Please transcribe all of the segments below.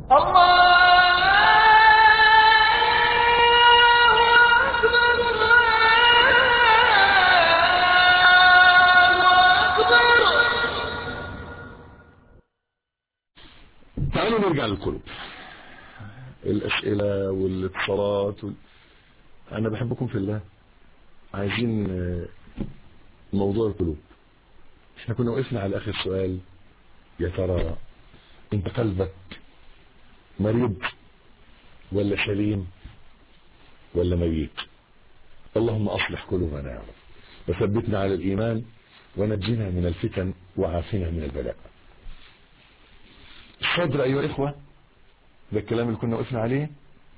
تعالوا نرجع للقلوب الأسئلة والاتصالات وال... أنا بحبكم في الله عايزين آه، موضوع القلوب احنا كنا وقفنا على آخر سؤال يا ترى انت قلبك مريض ولا سليم ولا ميت اللهم أصلح قلوبنا يا رب وثبتنا على الإيمان ونجنا من الفتن وعافنا من البلاء الصدر أيها الإخوة ده الكلام اللي كنا وقفنا عليه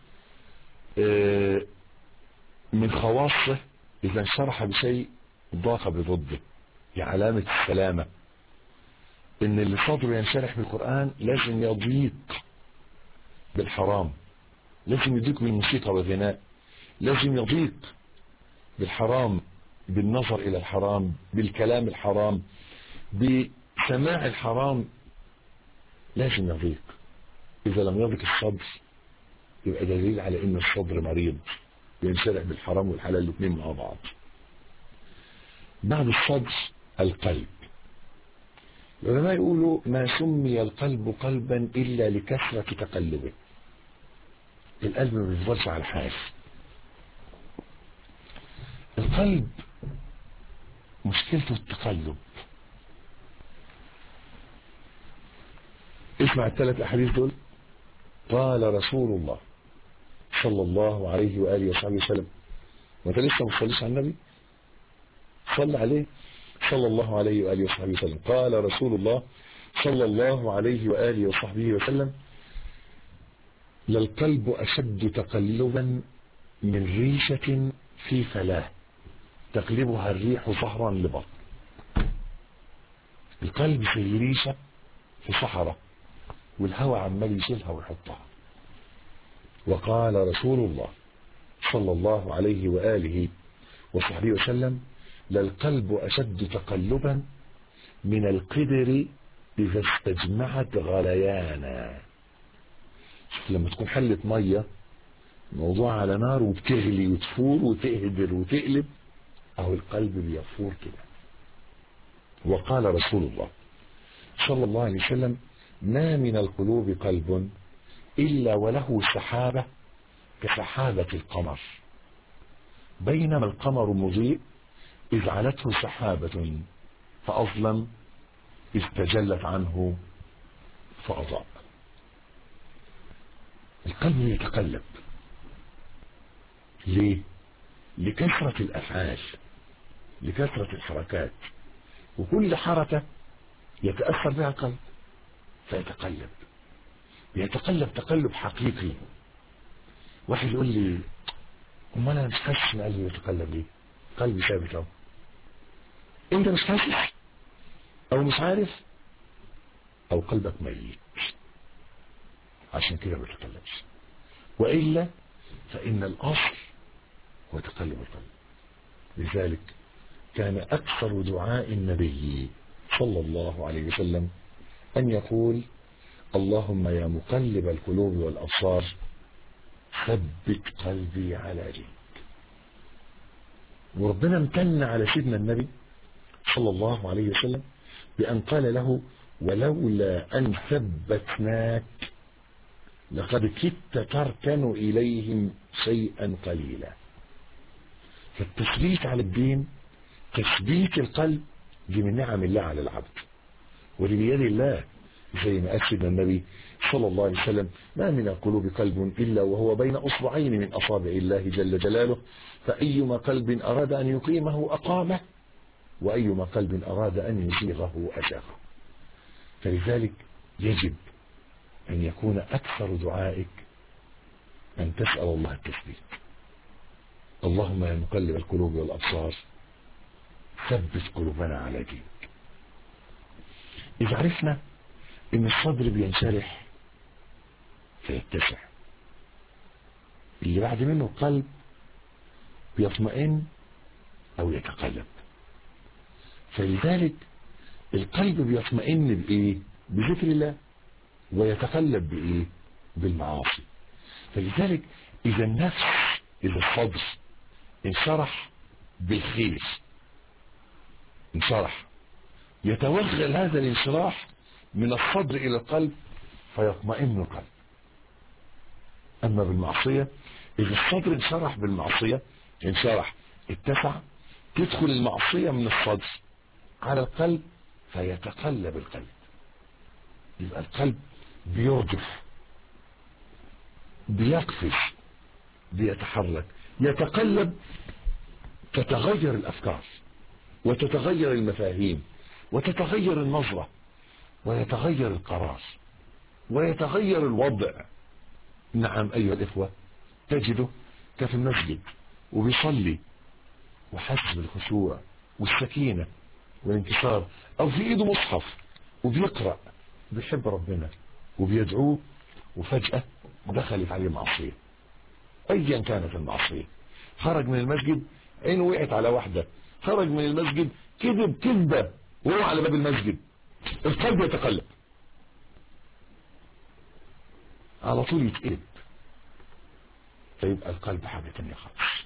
آه، من خواصه إذا انشرح بشيء ضاق بضده دي علامة السلامة إن اللي صدره ينشرح بالقرآن لازم يضيق بالحرام لازم يضيق بالموسيقى والغناء لازم يضيق بالحرام بالنظر إلى الحرام بالكلام الحرام بسماع الحرام لازم يضيق إذا لم يضيق الصدر يبقى دليل على إن الصدر مريض ينشرح بالحرام والحلال الاثنين مع بعض بعد الصدر القلب العلماء يقولوا ما سمي القلب قلبا إلا لكثرة تقلبه القلب ما بيفضلش على حال القلب مشكلته التقلب اسمع الثلاث احاديث دول قال رسول الله صلى الله عليه واله وصحبه وسلم وانت لسه ما تصليش على النبي صل عليه صلى الله عليه واله وصحبه وسلم قال رسول الله صلى الله عليه واله وصحبه وسلم للقلب اشد تقلبا من ريشه في فلاه تقلبها الريح ظهرا لبطن القلب زي ريشه في صحراء والهواء عمال يشيلها ويحطها وقال رسول الله صلى الله عليه وآله وصحبه وسلم للقلب أشد تقلبا من القدر إذا استجمعت غليانا شوف لما تكون حلة مية موضوع على نار وبتغلي وتفور وتهدر وتقلب أو القلب بيفور كده وقال رسول الله صلى الله عليه وسلم ما من القلوب قلب إلا وله سحابة كسحابة القمر بينما القمر مضيء إذ علته سحابة فأظلم إذ تجلت عنه فأضاء القلب يتقلب ليه لكثرة الأفعال لكثرة الحركات وكل حركة يتأثر بها القلب فيتقلب يتقلب تقلب حقيقي واحد يقول لي امال انا مش حاسس ان قلبي يتقلب ليه قلبي ثابت اهو انت مش حاسس او مش عارف او قلبك ميت عشان كده ما بيتقلبش والا فان الاصل هو تقلب القلب لذلك كان اكثر دعاء النبي صلى الله عليه وسلم أن يقول اللهم يا مقلب القلوب والأبصار ثبت قلبي على دينك وربنا امتن على سيدنا النبي صلى الله عليه وسلم بأن قال له ولولا أن ثبتناك لقد كدت تركن إليهم شيئا قليلا فالتثبيت على الدين تثبيت القلب دي من نعم الله على العبد ودي بيد الله زي ما قال سيدنا النبي صلى الله عليه وسلم ما من القلوب قلب إلا وهو بين أصبعين من أصابع الله جل جلاله فأيما قلب أراد أن يقيمه أقامه وأيما قلب أراد أن يزيغه أزاغه فلذلك يجب أن يكون أكثر دعائك أن تسأل الله التثبيت اللهم يا مقلب القلوب والأبصار ثبت قلوبنا على دينك إذا عرفنا إن الصدر بينشرح فيتسع اللي بعد منه القلب بيطمئن أو يتقلب فلذلك القلب بيطمئن بإيه بذكر الله ويتقلب بإيه بالمعاصي فلذلك إذا النفس إذا الصدر انشرح بالخير انشرح يتوغل هذا الانشراح من الصدر إلى القلب فيطمئن القلب أما بالمعصية إذا الصدر انشرح بالمعصية انشرح اتسع تدخل المعصية من الصدر على القلب فيتقلب القلب يبقى القلب بيرجف بيقفز بيتحرك يتقلب تتغير الأفكار وتتغير المفاهيم وتتغير النظرة ويتغير القرار ويتغير الوضع نعم أيها الإخوة تجده كفي المسجد وبيصلي وحاسس بالخشوع والسكينة والانكسار أو في إيده مصحف وبيقرأ بيحب ربنا وبيدعوه وفجأة دخلت عليه معصية أيا كانت المعصية خرج من المسجد عينه وقعت على واحدة خرج من المسجد كذب كذبة وهو على باب المسجد القلب يتقلب على طول يتقلب فيبقى القلب حاجة تانية خالص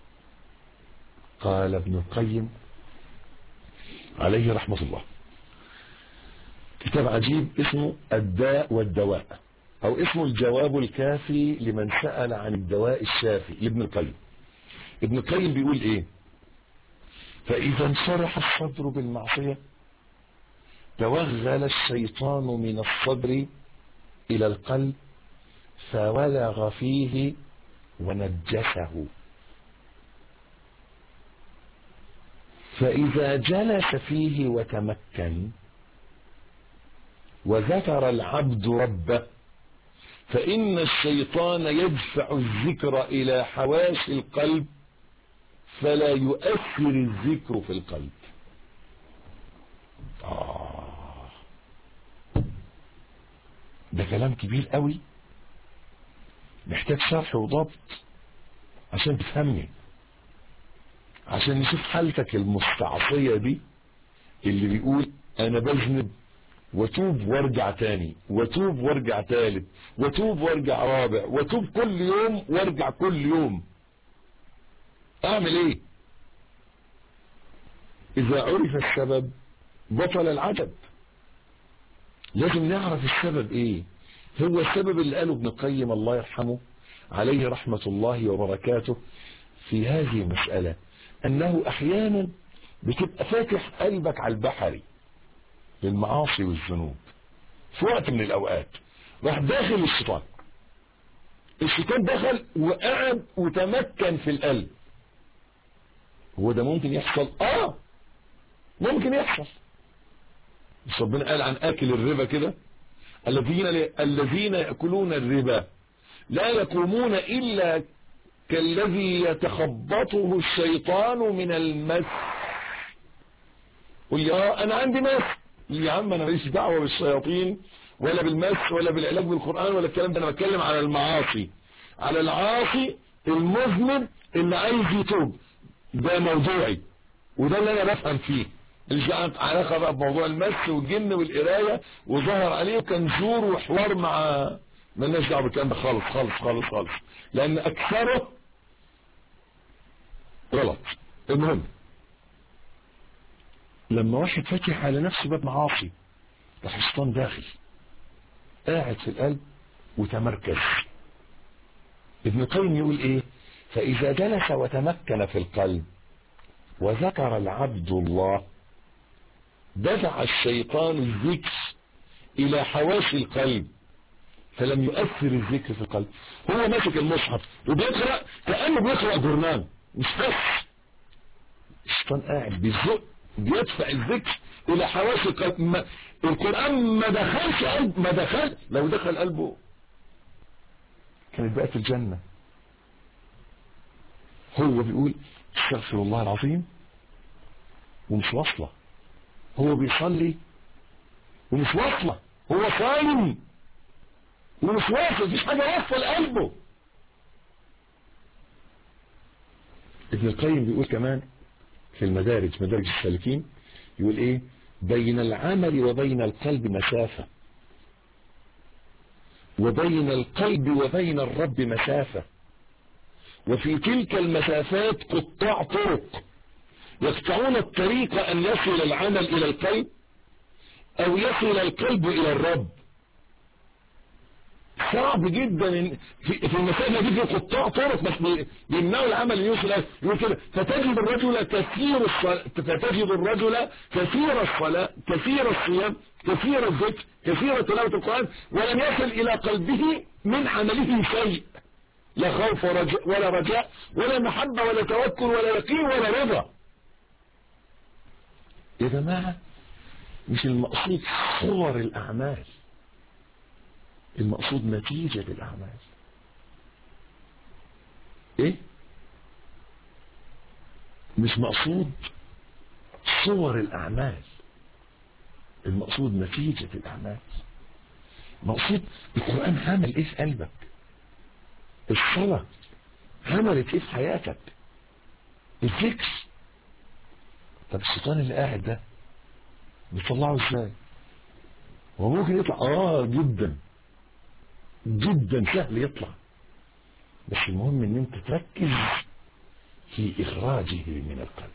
قال ابن القيم عليه رحمة الله كتاب عجيب اسمه الداء والدواء او اسمه الجواب الكافي لمن سأل عن الدواء الشافي لابن القيم ابن القيم بيقول ايه فاذا انشرح الصدر بالمعصية توغل الشيطان من الصدر الى القلب فولغ فيه ونجسه فإذا جلس فيه وتمكن وذكر العبد ربه فإن الشيطان يدفع الذكر إلى حواس القلب فلا يؤثر الذكر في القلب آه. ده كلام كبير قوي محتاج شرح وضبط عشان تفهمني عشان نشوف حالتك المستعصية دي اللي بيقول انا بذنب وتوب وارجع تاني وتوب وارجع تالت وتوب وارجع رابع وتوب كل يوم وارجع كل يوم اعمل ايه اذا عرف السبب بطل العجب لازم نعرف السبب ايه هو السبب اللي قاله ابن القيم الله يرحمه عليه رحمة الله وبركاته في هذه المسألة انه احيانا بتبقى فاتح قلبك على البحري للمعاصي والذنوب في وقت من الاوقات راح داخل الشيطان الشيطان دخل وقعد وتمكن في القلب هو ده ممكن يحصل اه ممكن يحصل بس ربنا قال عن اكل الربا كده الذين الذين ياكلون الربا لا يقومون الا كالذي يتخبطه الشيطان من المس قل يا انا عندي مس يا عم انا ماليش دعوه بالشياطين ولا بالمس ولا بالعلاج بالقران ولا الكلام ده انا بتكلم على المعاصي على العاصي المذنب اللي عايز يتوب ده موضوعي وده اللي انا بفهم فيه مش علاقه بقى بموضوع المس والجن والقرايه وظهر عليه كان زور وحوار مع مالناش دعوه بالكلام ده خالص خالص خالص خالص لان اكثره غلط المهم لما واحد فتح على نفسه باب معاصي راح الشيطان داخل قاعد في القلب وتمركز ابن القيم يقول ايه فاذا جلس وتمكن في القلب وذكر العبد الله دفع الشيطان الذكر الى حواس القلب فلم يؤثر الذكر في القلب هو ماسك المصحف وبيقرأ كأنه بيقرأ جورنال مش بس الشيطان قاعد بيزق بيدفع الذكر الى حواس القلب ما القرآن ما دخلش قلب ما دخل لو دخل قلبه كانت بقت الجنة هو بيقول استغفر الله العظيم ومش واصلة هو بيصلي ومش واصلة هو صايم ومش واصل مفيش حاجة واصلة لقلبه ابن القيم بيقول كمان في المدارج مدارج السالكين يقول ايه بين العمل وبين القلب مسافة وبين القلب وبين الرب مسافة وفي تلك المسافات قطاع طرق يقطعون الطريق أن يصل العمل إلى القلب أو يصل القلب إلى الرب صعب جدا في المسائل دي في قطاع طرق بس بيمنعوا العمل يوصل يقول كده فتجد الرجل كثير الصلاة فتجد الرجل كثير الصلاة كثير الصيام كثير الذكر كثير تلاوة القرآن ولم يصل إلى قلبه من عمله شيء لا خوف ولا رجاء ولا محبة ولا توكل ولا يقين ولا رضا يا جماعة مش المقصود صور الأعمال المقصود نتيجة الأعمال إيه مش مقصود صور الأعمال المقصود نتيجة الأعمال مقصود القرآن عمل إيه في قلبك الصلاة عملت إيه في حياتك الذكر طب الشيطان اللي قاعد ده بيطلعه ازاي هو ممكن يطلع اه جدا جدا سهل يطلع بس المهم ان انت تركز في اخراجه من القلب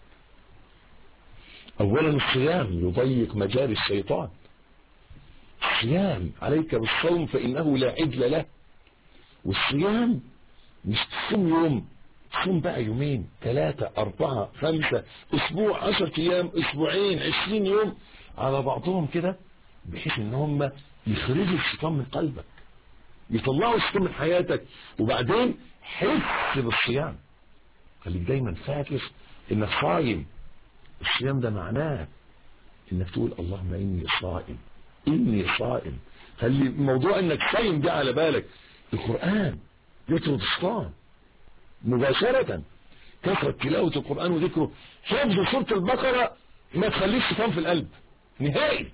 اولا الصيام يضيق مجال الشيطان الصيام عليك بالصوم فانه لا عدل له والصيام مش تصوم يوم تصوم بقى يومين ثلاثة أربعة خمسة أسبوع عشر أيام أسبوعين عشرين يوم على بعضهم كده بحيث إن هم يخرجوا الشيطان من قلبك يطلعوا الشيطان من حياتك وبعدين حس بالصيام خليك دايما فاكر إنك صايم الصيام ده معناه إنك تقول اللهم إني صائم إني صائم خلي موضوع إنك صايم ده على بالك القرآن يطرد الشيطان مباشرة كثرة تلاوة القرآن وذكره حفظ سورة البقرة ما تخليش شيطان في القلب نهائي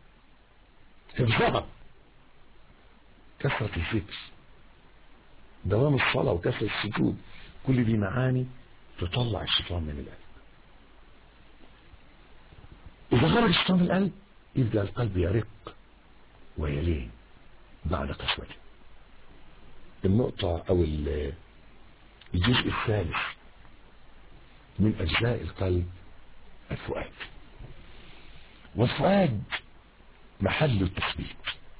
حفظها كثرة الذكر دوام الصلاة وكثرة السجود كل دي معاني تطلع الشيطان من القلب إذا خرج الشيطان من القلب يبدأ القلب يرق ويلين بعد قسوته النقطة أو الجزء الثالث من أجزاء القلب الفؤاد والفؤاد محل التثبيت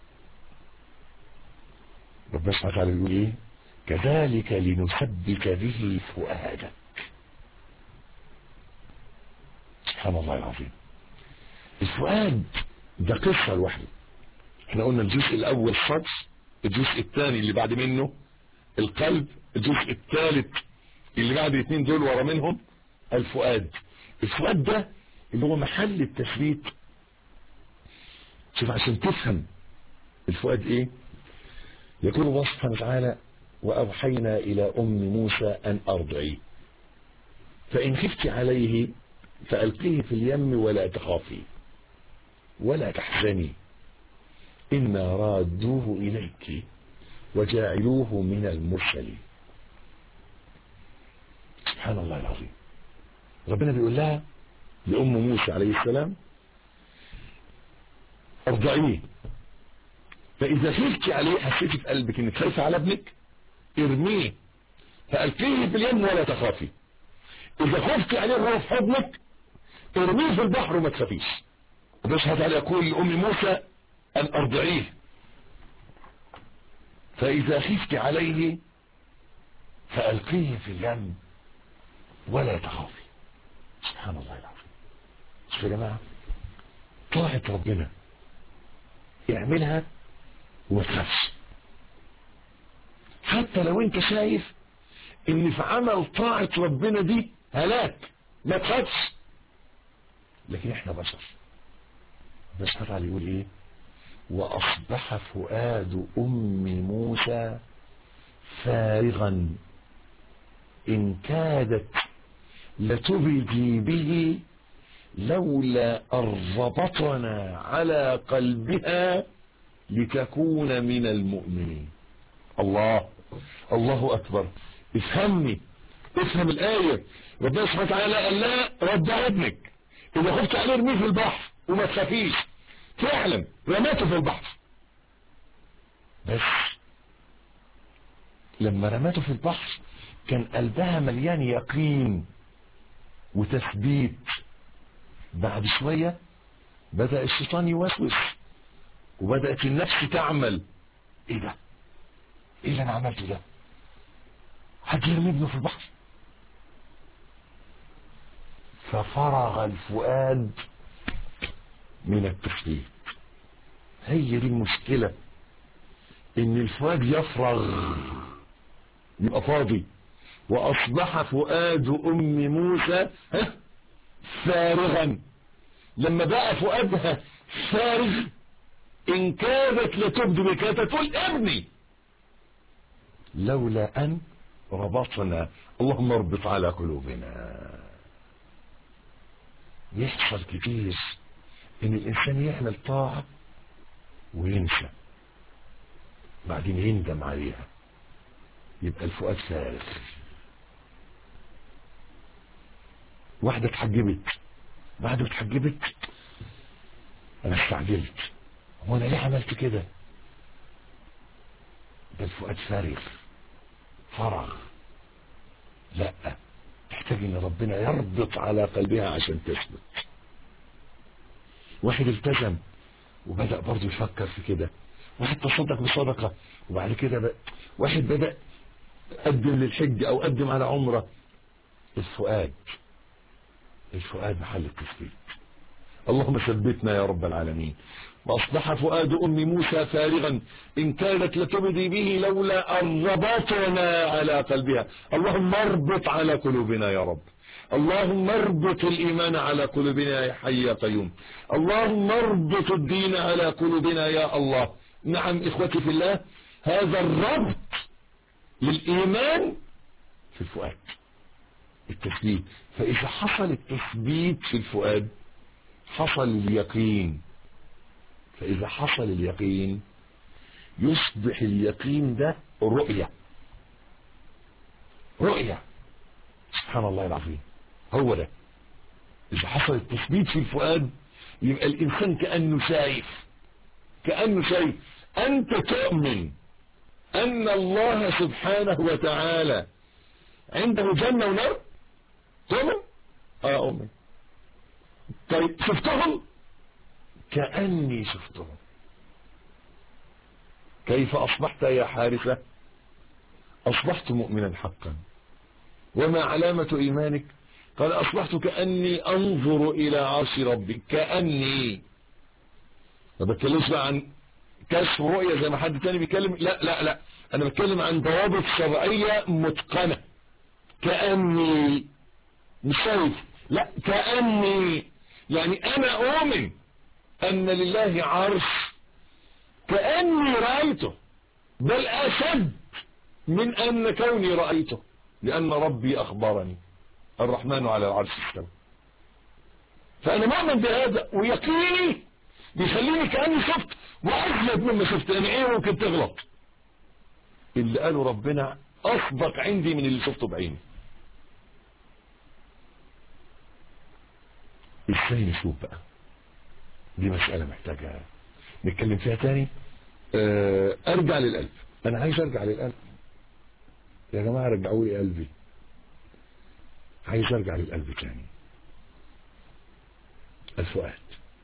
ربنا سبحانه وتعالى يقول ايه كذلك لنثبت به فؤادك سبحان الله العظيم الفؤاد ده قصة لوحده احنا قلنا الجزء الاول صدر الجزء الثاني اللي بعد منه القلب الجزء الثالث اللي بعد الاثنين دول ورا منهم الفؤاد الفؤاد ده اللي هو محل التثبيت شوف عشان تفهم الفؤاد ايه يقول الله سبحانه وتعالى وأوحينا إلى أم موسى أن أرضعيه فإن خفت عليه فألقيه في اليم ولا تخافي ولا تحزني إنا رادوه إليك وجاعلوه من المرسلين سبحان الله العظيم ربنا بيقول لها لأم موسى عليه السلام ارضعيه فإذا خفت عليه حسيتي في قلبك إنك خايفة على ابنك ارميه فألقيه في اليم ولا تخافي إذا خفت عليه وهو في حضنك ارميه في البحر وما تخافيش وبشهد على يقول لأم موسى أن أرضعيه فإذا خفت عليه فألقيه في اليم ولا تخافي سبحان الله العظيم شوفوا يا جماعة طاعة ربنا اعملها وما تخافش حتى لو انت شايف ان في عمل طاعة ربنا دي هلاك ما تخافش لكن احنا بشر بس تعالى يقول ايه واصبح فؤاد ام موسى فارغا ان كادت لتبدي به لولا أربطنا على قلبها لتكون من المؤمنين الله الله أكبر افهمني افهم الآية ربنا سبحانه وتعالى قال لا رضع ابنك إذا خفت عليه ارميه في البحر وما تخافيش فعلا رماته في البحر بس لما رمته في البحر كان قلبها مليان يقين وتثبيت بعد شوية بدأ الشيطان يوسوس وبدأت النفس تعمل ايه ده ايه اللي انا عملته ده حد يرمي ابنه في البحر ففرغ الفؤاد من التثبيت هي دي المشكلة ان الفؤاد يفرغ يبقى فاضي واصبح فؤاد ام موسى ها فارغا لما بقى فؤادها فارغ ان كادت لتبدي بك تقول ابني لولا ان ربطنا اللهم اربط على قلوبنا يحصل كتير ان الانسان يعمل طاعة وينسى بعدين يندم عليها يبقى الفؤاد فارغ واحدة اتحجبت بعد ما اتحجبت انا استعجلت هو انا ليه عملت كده ده الفؤاد فارغ فرغ لا تحتاج ان ربنا يربط على قلبها عشان تثبت واحد التزم وبدأ برضه يفكر في كده واحد تصدق بصدقة وبعد كده بقى واحد بدأ قدم للحج او قدم على عمرة الفؤاد الفؤاد محل التثبيت اللهم ثبتنا يا رب العالمين واصبح فؤاد ام موسى فارغا ان كانت لتبدي به لولا ان ربطنا على قلبها اللهم اربط على قلوبنا يا رب اللهم اربط الايمان على قلوبنا يا حي يا قيوم اللهم اربط الدين على قلوبنا يا الله نعم اخوتي في الله هذا الربط للايمان في الفؤاد التثبيت فاذا حصل التثبيت في الفؤاد حصل اليقين فإذا حصل اليقين يصبح اليقين ده رؤية رؤية سبحان الله العظيم هو ده إذا حصل التثبيت في الفؤاد يبقى الإنسان كأنه شايف كأنه شايف أنت تؤمن أن الله سبحانه وتعالى عنده جنة ونار تؤمن؟ اه أؤمن طيب شفتهم كأني شفتهم كيف أصبحت يا حارثة أصبحت مؤمنا حقا وما علامة إيمانك قال أصبحت كأني أنظر إلى عرش ربي كأني ما بتكلمش بقى عن كشف رؤية زي ما حد تاني بيتكلم لا لا لا أنا بتكلم عن ضوابط شرعية متقنة كأني مش شايف لا كأني يعني أنا أؤمن أن لله عرش كأني رأيته بل أشد من أن كوني رأيته لأن ربي أخبرني الرحمن على العرش استوى فأنا مؤمن بهذا ويقيني بيخليني كأني شفت وأجلد مما شفت أنا إيه ممكن تغلط اللي قاله ربنا أصدق عندي من اللي شفته بعيني ازاي نشوف بقى دي مسألة محتاجة نتكلم فيها تاني اه ارجع للقلب انا عايز ارجع للقلب يا جماعة رجعوا لي قلبي عايز ارجع للقلب تاني الفؤاد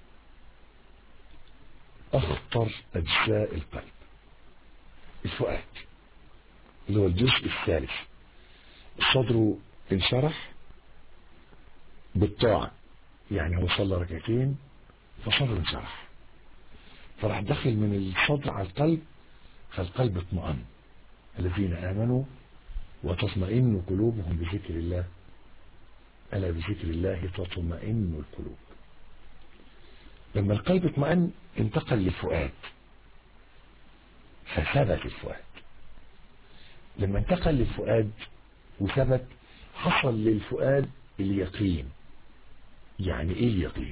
اخطر اجزاء القلب الفؤاد اللي هو الجزء الثالث صدره انشرح بالطاعة يعني هو صلى ركعتين فصدره انشرح فراح دخل من الصدر على القلب فالقلب اطمأن الذين آمنوا وتطمئن قلوبهم بذكر الله ألا بذكر الله تطمئن القلوب لما القلب اطمأن انتقل للفؤاد فثبت الفؤاد لما انتقل للفؤاد وثبت حصل للفؤاد اليقين يعني ايه اليقين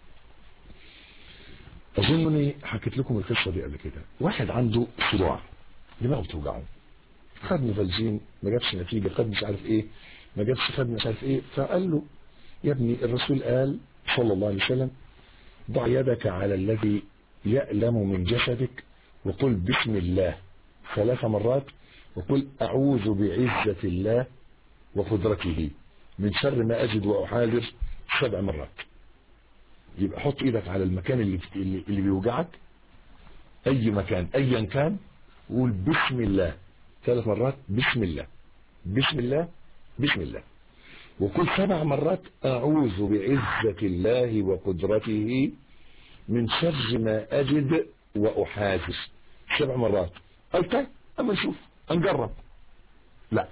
اظن اني حكيت لكم القصه دي قبل كده واحد عنده صداع دماغه بتوجعه خد نفالجين ما جابش نتيجه خد مش عارف ايه ما جابش خد مش عارف ايه فقال له يا ابني الرسول قال صلى الله عليه وسلم ضع يدك على الذي يألم من جسدك وقل بسم الله ثلاث مرات وقل أعوذ بعزة الله وقدرته من شر ما أجد وأحاذر سبع مرات يبقى حط ايدك على المكان اللي, اللي, اللي بيوجعك اي مكان ايا كان وقول بسم الله ثلاث مرات بسم الله بسم الله بسم الله وكل سبع مرات اعوذ بعزة الله وقدرته من شر ما اجد واحاذر سبع مرات قلت اما نشوف نجرب لا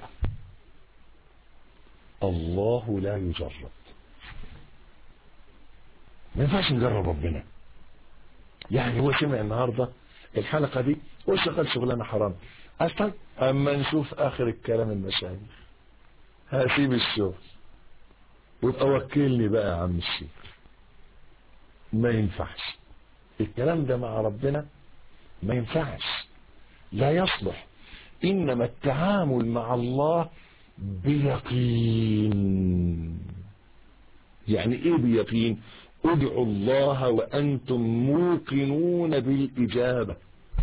الله لا يجرب ما ينفعش نجرب ربنا يعني هو سمع النهاردة الحلقة دي هو شغال شغلانة حرام أصلا أما نشوف آخر الكلام المشايخ هسيب الشغل وتوكلني بقى يا عم الشيخ ما ينفعش الكلام ده مع ربنا ما ينفعش لا يصلح إنما التعامل مع الله بيقين يعني ايه بيقين ادعوا الله وانتم موقنون بالاجابه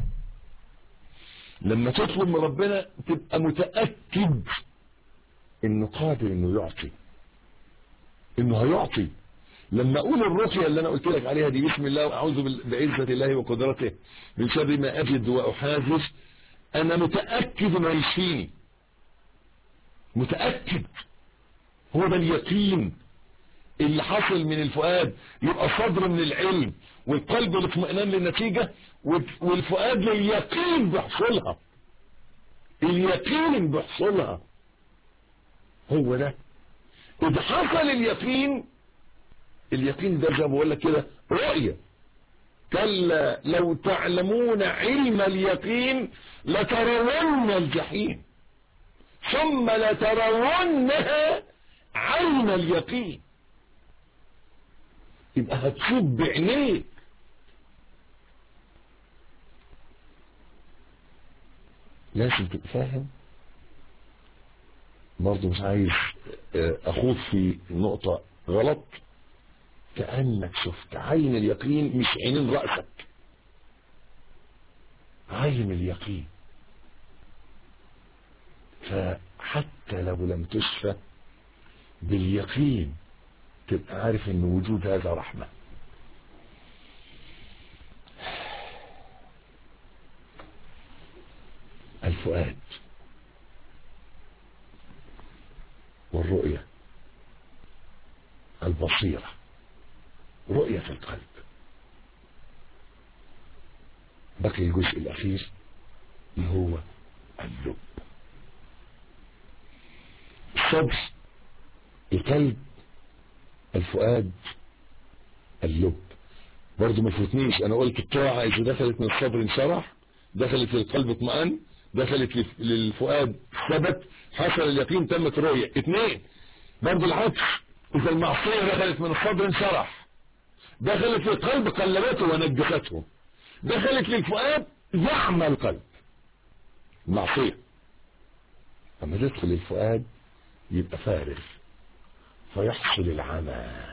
لما تطلب من ربنا تبقى متاكد انه قادر انه يعطي انه هيعطي لما اقول الرقيه اللي انا قلت لك عليها دي بسم الله واعوذ بعزه الله وقدرته من شر ما اجد واحاذر انا متاكد انه هيشفيني متاكد هو ده اليقين اللي حصل من الفؤاد يبقى صدر من العلم والقلب الاطمئنان للنتيجة والفؤاد لليقين بيحصلها اليقين بيحصلها هو ده إذا حصل اليقين اليقين ده زي ما بقول لك كده رؤية كلا لو تعلمون علم اليقين لترون الجحيم ثم لترونها عين اليقين يبقى هتشوف بعينيك لازم تبقى فاهم برضه مش عايز اخوض في نقطة غلط كأنك شفت عين اليقين مش عينين رأسك عين اليقين فحتى لو لم تشفى باليقين تبقى عارف ان وجود هذا رحمة الفؤاد والرؤية البصيرة رؤية القلب بقي الجزء الأخير اللي هو اللب الصبر القلب الفؤاد اللب برضه ما فوتنيش انا قلت الطاعة اذا دخلت من الصبر انشرح دخلت للقلب اطمئن دخلت للفؤاد ثبت حصل اليقين تمت رؤية اثنين برضه العكس اذا المعصية دخلت من الصبر انشرح دخلت للقلب قلبته ونجسته دخلت للفؤاد يعمى القلب المعصية لما تدخل الفؤاد يبقى فارغ فيحصل العمى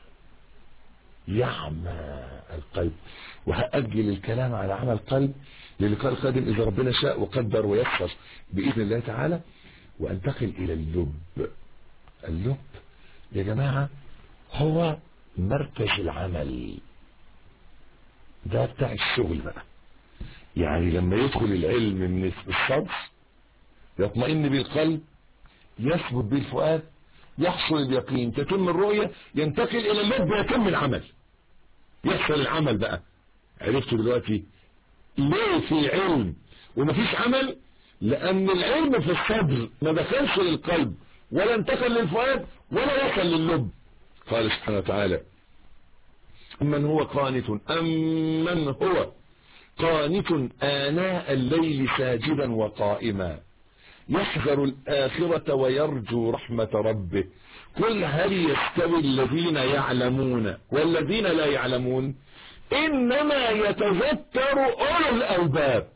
يعمى القلب وهأجل الكلام على عمى القلب للقاء القادم إذا ربنا شاء وقدر ويسر بإذن الله تعالى وأنتقل إلى اللب اللب يا جماعة هو مركز العمل ده بتاع الشغل بقى يعني لما يدخل العلم من الصدر يطمئن بالقلب يثبت بالفؤاد يحصل اليقين تتم الرؤية ينتقل الى اللب يتم العمل يحصل العمل بقى عرفت دلوقتي ليه في علم ومفيش عمل لان العلم في الصدر ما دخلش للقلب ولا انتقل للفؤاد ولا وصل للب قال سبحانه وتعالى من هو قانت أم من هو قانت آناء الليل ساجدا وقائما يحذر الآخرة ويرجو رحمة ربه قل هل يستوي الذين يعلمون والذين لا يعلمون إنما يتذكر أولو الألباب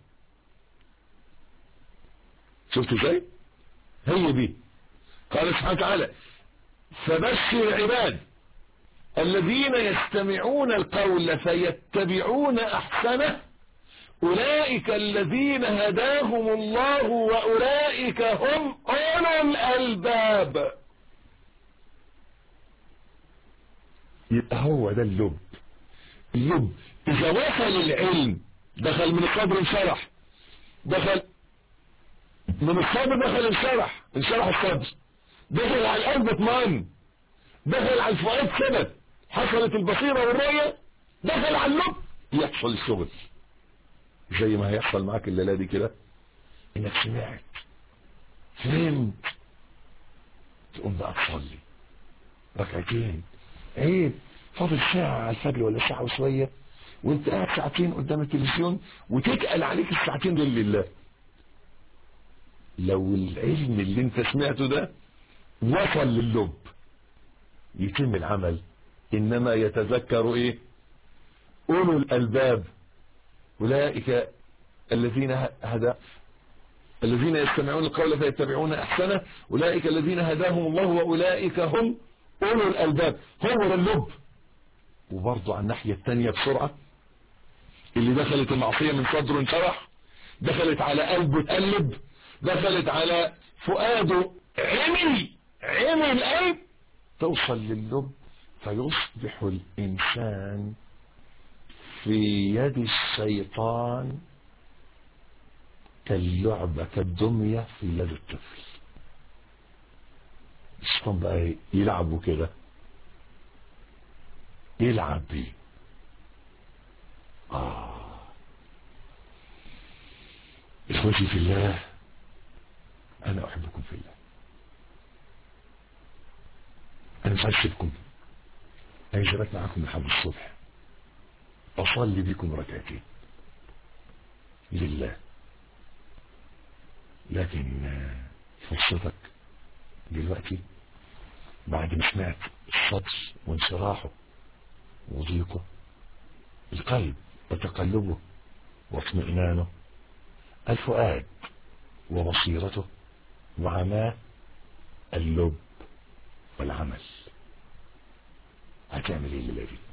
شفت ازاي هي دي قال سبحانه وتعالى فبشر العباد الذين يستمعون القول فيتبعون أحسنه أولئك الذين هداهم الله وأولئك هم أولو الألباب يبقى هو ده اللب اللب إذا وصل العلم دخل من الصدر انشرح دخل من الصدر دخل انشرح انشرح الصدر دخل على القلب اطمئن دخل على الفؤاد ثبت حصلت البصيرة والرؤية دخل على اللب يحصل الشغل زي ما هيحصل معاك الليلة دي كده انك سمعت فهمت تقوم بقى تصلي ركعتين عيب فاضل ساعة على الفجر ولا ساعة وشوية وانت قاعد ساعتين قدام التلفزيون وتتقل عليك الساعتين دول لله لو العلم اللي انت سمعته ده وصل للب يتم العمل انما يتذكر ايه اولو الالباب اولئك الذين هدى الذين يستمعون القول فيتبعون احسنه اولئك الذين هداهم الله واولئك هم اولو الالباب هو ده اللب وبرضه على الناحيه الثانيه بسرعه اللي دخلت المعصيه من صدره انشرح دخلت على قلبه اتقلب دخلت على فؤاده عمي عمي القلب توصل للب فيصبح الإنسان في يد الشيطان كاللعبة كالدمية في يد الطفل الشيطان بقى يلعبوا كده يلعب بيه آه إخوتي في الله أنا أحبكم في الله أنا مش عايز أسيبكم عايز أبات معاكم لحد الصبح أصلي بكم ركعتين لله لكن فرصتك دلوقتي بعد ما سمعت السطر وانشراحه وضيقه القلب وتقلبه واطمئنانه الفؤاد وبصيرته وعماه اللب والعمل هتعمل ايه الليله دي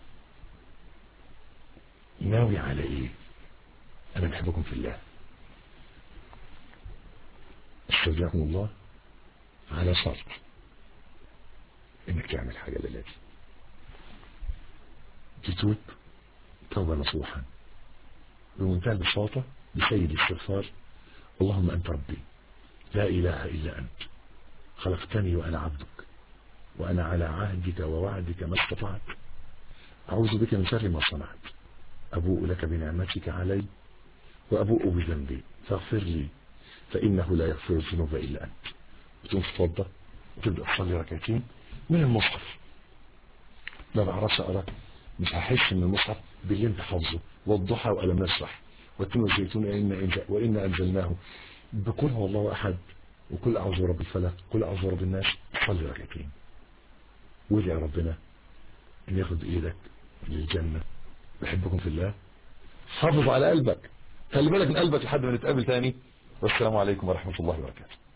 ناوي على ايه انا بحبكم في الله استودعكم الله على شرط انك تعمل حاجه الليله دي تتوب توبه نصوحا بمنتهى البساطه بسيد الاستغفار اللهم انت ربي لا اله الا انت خلقتني وانا عبدك وأنا على عهدك ووعدك ما استطعت أعوذ بك من شر ما صنعت أبوء لك بنعمتك علي وأبوء بذنبي فاغفر لي فإنه لا يغفر الذنوب إلا أنت وتقوم تتوضى وتبدأ تصلي ركعتين من المصحف ما بعرفش أقرأ مش هحس من المصحف باللي انت حافظه والضحى وألم نشرح والتين والزيتون وإن, وإن أنزلناه بقول هو الله أحد وكل أعوذ برب الفلق كل أعوذ برب الناس صلي ركعتين وادعي ربنا ان ياخد ايدك للجنة بحبكم في الله حافظ على قلبك خلي بالك من قلبك لحد ما نتقابل تاني والسلام عليكم ورحمة الله وبركاته